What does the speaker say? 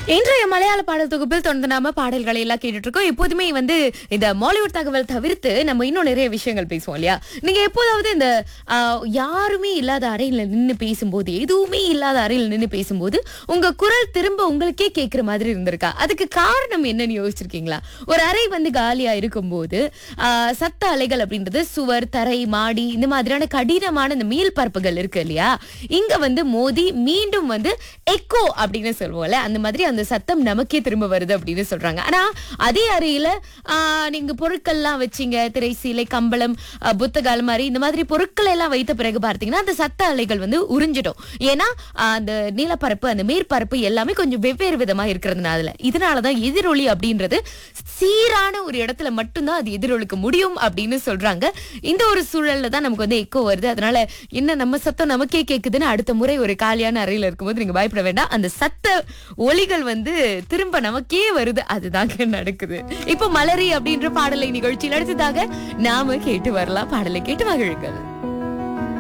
இன்றைய மலையாள பாடல் தொகுப்பில் தொடர்ந்து நாம பாடல்களை எல்லாம் கேட்டுட்டு இருக்கோம் எப்போதுமே வந்து இந்த மாலிவுட் தகவல் தவிர்த்து நம்ம இன்னும் நிறைய விஷயங்கள் பேசுவோம் இல்லையா நீங்க எப்போதாவது இந்த ஆ, யாருமே இல்லாத அறையில நின்னு பேசும்போது எதுவுமே இல்லாத அறையில் நின்னு பேசும்போது உங்க குரல் திரும்ப உங்களுக்கே கேட்கிற மாதிரி இருந்திருக்கா அதுக்கு காரணம் என்னன்னு யோசிச்சிருக்கீங்களா ஒரு அறை வந்து காலியா இருக்கும்போது ஆ, சத்த அலைகள் அப்படின்றது சுவர் தரை மாடி இந்த மாதிரியான கடினமான இந்த மீள் பரப்புகள் இருக்கு இல்லையா இங்க வந்து மோதி மீண்டும் வந்து எக்கோ அப்படின்னு சொல்லுவோம்ல அந்த மாதிரி அந்த சத்தம் நமக்கே திரும்ப வருது அப்படின்னு சொல்றாங்க ஆனா அதே அறையில ஆஹ், நீங்க பொருட்கள்லாம் வச்சீங்க திரைசீலை கம்பளம் ஆஹ், புத்தக அலமாரி இந்த மாதிரி பொருட்கள் எல்லாம் வைத்த பிறகு பார்த்தீங்கன்னா அந்த சத்த அலைகள் வந்து உறிஞ்சிடும் ஏன்னா ஆஹ், அந்த நீலப்பரப்பு அந்த மேற்பரப்பு எல்லாமே கொஞ்சம் வெவ்வேறு விதமா இருக்கிறதுனால இதனாலதான் எதிரொலி அப்படின்றது சீரான ஒரு இடத்துல மட்டும்தான் அது எதிரொலிக்க முடியும் அப்படின்னு சொல்றாங்க இந்த ஒரு சூழல்ல தான் நமக்கு வந்து எக்கோ வருது அதனால என்ன நம்ம சத்தம் நமக்கே கேக்குதுன்னு அடுத்த முறை ஒரு காலியான அறையில இருக்கும்போது நீங்க பயப்பட வேண்டாம் அந்த சத்த ஒலிகள் வந்து திரும்ப நமக்கே வருது அதுதாங்க நடக்குது இப்போ மலரி அப்படின்ற பாடலை நிகழ்ச்சியில் அடுத்ததாக நாம கேட்டு வரலாம் பாடலை கேட்டு மகிழுங்கள்